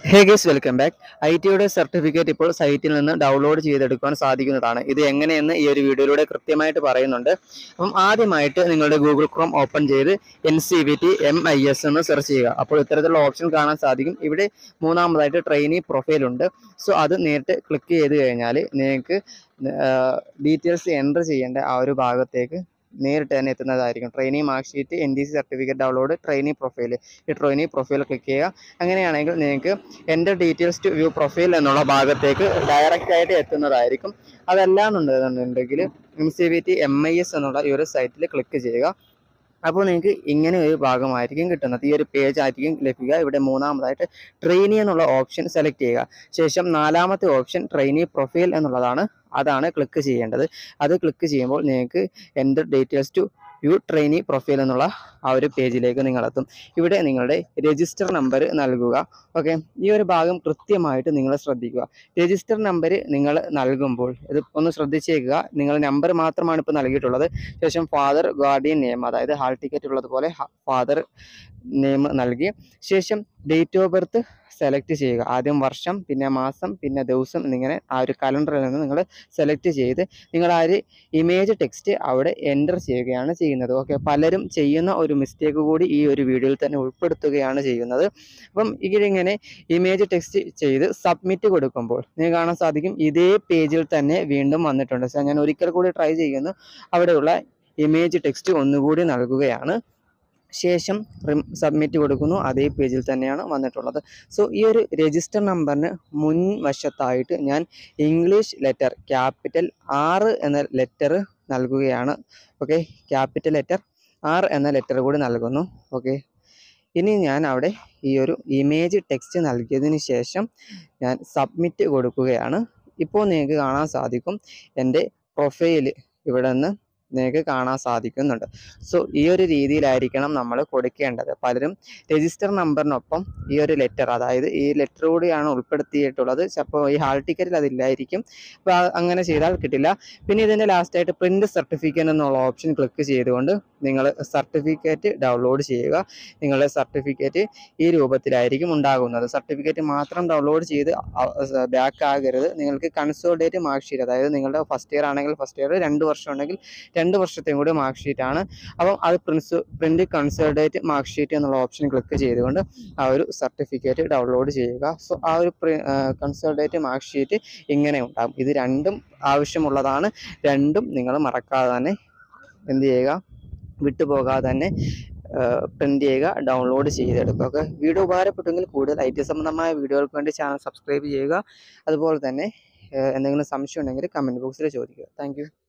hey guys welcome back I ടിയുടെ certificate ഇപ്പോൾ സൈറ്റിൽ നിന്ന് ഡൗൺലോഡ് ചെയ്തെടുക്കുവാൻ സാധിക്കുന്നതാണ് ഇത് എങ്ങനെയെന്ന് ഈ ഒരു വീഡിയോയിലൂടെ കൃത്യമായിട്ട് പറയുന്നുണ്ട് അപ്പം ആദ്യമായിട്ട് നിങ്ങളുടെ ഗൂഗിൾ ക്രോം ഓപ്പൺ ചെയ്ത് N C V T M I S എന്ന് സെർച്ച് ചെയ്യുക അപ്പോൾ ഇത്തരത്തിലുള്ള ഓപ്ഷൻ കാണാൻ സാധിക്കും ഇവിടെ മൂന്നാമതായിട്ട് ട്രെയിനി പ്രൊഫൈൽ ഉണ്ട് സോ അത് നേരിട്ട് ക്ലിക്ക് ചെയ്ത് കഴിഞ്ഞാൽ നിങ്ങൾക്ക് ഡീറ്റെയിൽസ് എൻ്റർ ചെയ്യേണ്ട ആ ഒരു ഭാഗത്തേക്ക് നേരിട്ട് തന്നെ എത്തുന്നതായിരിക്കും trainee mark sheet N D C certificate download trainee profile ഈ ട്രെയിനി പ്രൊഫൈൽ ക്ലിക്ക് ചെയ്യുക അങ്ങനെയാണെങ്കിൽ നിങ്ങൾക്ക് എൻ്റെ ഡീറ്റെയിൽസ് ടു വ്യൂ പ്രൊഫൈൽ എന്നുള്ള ഭാഗത്തേക്ക് ഡയറക്റ്റ് ആയിട്ട് എത്തുന്നതായിരിക്കും അതല്ല എന്നുണ്ടെന്നുണ്ടെങ്കിൽ M C V T M I S എന്നുള്ള ഈ ഒരു സൈറ്റിൽ ക്ലിക്ക് ചെയ്യുക അപ്പോൾ നിങ്ങൾക്ക് ഇങ്ങനെ ഒരു ഭാഗമായിരിക്കും കിട്ടുന്നത് ഈ ഒരു പേജ് ആയിരിക്കും ലഭിക്കുക ഇവിടെ മൂന്നാമതായിട്ട് ട്രെയിനി എന്നുള്ള ഓപ്ഷൻ സെലക്ട് ചെയ്യുക ശേഷം നാലാമത്തെ ഓപ്ഷൻ ട്രെയിനി പ്രൊഫൈൽ എന്നുള്ളതാണ് അതാണ് ക്ലിക്ക് ചെയ്യേണ്ടത് അത് ക്ലിക്ക് ചെയ്യുമ്പോൾ നിങ്ങൾക്ക് എൻ്റെ details to view trainee profile എന്നുള്ള ആ ഒരു പേജിലേക്ക് നിങ്ങൾ എത്തും ഇവിടെ നിങ്ങളുടെ രജിസ്റ്റർ നമ്പർ നൽകുക ഓക്കെ ഈ ഒരു ഭാഗം കൃത്യമായിട്ട് നിങ്ങൾ ശ്രദ്ധിക്കുക രജിസ്റ്റർ നമ്പർ നിങ്ങൾ നൽകുമ്പോൾ ഇത് ഒന്ന് ശ്രദ്ധിച്ചേക്കുക നിങ്ങൾ നമ്പർ മാത്രമാണ് ഇപ്പോൾ നൽകിയിട്ടുള്ളത് ശേഷം ഫാദർ ഗാർഡിയൻ നെയിം അതായത് ഹാൾ ടിക്കറ്റ് ഉള്ളതുപോലെ ഫാദർ നെയിം നൽകി ശേഷം ഡേറ്റ് ഓഫ് ബർത്ത് സെലക്ട് ചെയ്യുക ആദ്യം വർഷം പിന്നെ മാസം പിന്നെ ദിവസം എന്നിങ്ങനെ ആ ഒരു കലണ്ടറിൽ നിന്ന് നിങ്ങൾ സെലക്ട് ചെയ്ത് നിങ്ങൾ ആ ഒരു ഇമേജ് ടെക്സ്റ്റ് അവിടെ എൻ്റർ ചെയ്യുകയാണ് ചെയ്യുന്നത് ഓക്കെ പലരും ചെയ്യുന്ന ഒരു മിസ്റ്റേക്ക് കൂടി ഈ ഒരു വീഡിയോയിൽ തന്നെ ഉൾപ്പെടുത്തുകയാണ് ചെയ്യുന്നത് അപ്പം ഇതിങ്ങനെ ഇമേജ് ടെക്സ്റ്റ് ചെയ്ത് സബ്മിറ്റ് കൊടുക്കുമ്പോൾ നിങ്ങൾക്ക് കാണാൻ സാധിക്കും ഇതേ പേജിൽ തന്നെ വീണ്ടും വന്നിട്ടുണ്ട് സോ ഞാൻ ഒരിക്കൽ കൂടി ട്രൈ ചെയ്യുന്നു അവിടെയുള്ള ഇമേജ് ടെക്സ്റ്റ് ഒന്നുകൂടി നൽകുകയാണ് ശേഷം സബ്മിറ്റ് കൊടുക്കുന്നു അതേ പേജിൽ തന്നെയാണ് വന്നിട്ടുള്ളത് സോ ഈ ഒരു രജിസ്റ്റർ നമ്പറിന് മുൻവശത്തായിട്ട് ഞാൻ ഇംഗ്ലീഷ് ലെറ്റർ ക്യാപിറ്റൽ ആറ് എന്ന ലെറ്റർ നൽകുകയാണ് ഓക്കെ ക്യാപിറ്റൽ ലെറ്റർ ആറ് എന്ന ലെറ്റർ കൂടി നൽകുന്നു ഓക്കെ ഇനി ഞാൻ അവിടെ ഈ ഒരു ഇമേജ് ടെക്സ്റ്റ് നൽകിയതിന് ശേഷം ഞാൻ സബ്മിറ്റ് കൊടുക്കുകയാണ് ഇപ്പോൾ നിങ്ങൾക്ക് കാണാൻ സാധിക്കും എൻ്റെ പ്രൊഫൈൽ ഇവിടെ നിന്ന് നിങ്ങൾക്ക് കാണാൻ സാധിക്കുന്നുണ്ട് സോ ഈ ഒരു രീതിയിലായിരിക്കണം നമ്മൾ കൊടുക്കേണ്ടത് പലരും രജിസ്റ്റർ നമ്പറിനൊപ്പം ഈ ഒരു ലെറ്റർ അതായത് ഈ ലെറ്റർ കൂടിയാണ് ഉൾപ്പെടുത്തിയിട്ടുള്ളത് അപ്പോൾ ഈ ഹാൾ ടിക്കറ്റിൽ അതില്ലായിരിക്കും അപ്പോൾ അങ്ങനെ ചെയ്താൽ കിട്ടില്ല പിന്നെ ഇതിൻ്റെ ലാസ്റ്റായിട്ട് പ്രിൻ്റ് സർട്ടിഫിക്കറ്റ് എന്നുള്ള ഓപ്ഷൻ ക്ലിക്ക് ചെയ്തുകൊണ്ട് നിങ്ങൾ സർട്ടിഫിക്കറ്റ് ഡൗൺലോഡ് ചെയ്യുക നിങ്ങളുടെ സർട്ടിഫിക്കറ്റ് ഈ രൂപത്തിലായിരിക്കും ഉണ്ടാകുന്നത് സർട്ടിഫിക്കറ്റ് മാത്രം ഡൗൺലോഡ് ചെയ്ത് ബാക്ക് ആകരുത് നിങ്ങൾക്ക് കൺസോൾഡേറ്റ് മാർക്ക് ഷീറ്റ് അതായത് നിങ്ങളുടെ ഫസ്റ്റ് ഇയർ ആണെങ്കിൽ ഫസ്റ്റ് ഇയർ രണ്ട് വർഷം ഉണ്ടെങ്കിൽ രണ്ട് വർഷത്തെയും കൂടി മാർക്ക് ഷീറ്റ് ആണ് അപ്പം അത് prince print consolidated mark sheet എന്നുള്ള ഓപ്ഷൻ ക്ലിക്ക് ചെയ്തുകൊണ്ട് ആ ഒരു സർട്ടിഫിക്കറ്റ് ഡൗൺലോഡ് ചെയ്യുക സോ ആ ഒരു കൺസൾട്ടേറ്റ് മാർക്ക് ഷീറ്റ് ഇങ്ങനെ ഉണ്ടാകും ഇത് രണ്ടും ആവശ്യമുള്ളതാണ് രണ്ടും നിങ്ങൾ മറക്കാതെ തന്നെ എന്ത് ചെയ്യുക വിട്ടുപോകാതെ തന്നെ പ്രിന്റ് ചെയ്യുക ഡൗൺലോഡ് ചെയ്തെടുക്കുക ഓക്കെ വീഡിയോ ഉപകാരപ്പെട്ടെങ്കിൽ കൂടുതൽ ഐ ടി സംബന്ധമായ വീഡിയോകൾക്ക് വേണ്ടി ചാനൽ സബ്സ്ക്രൈബ് ചെയ്യുക അതുപോലെ തന്നെ എന്തെങ്കിലും സംശയം ഉണ്ടെങ്കിൽ കമൻറ്റ് ബോക്സിൽ ചോദിക്കുക താങ്ക്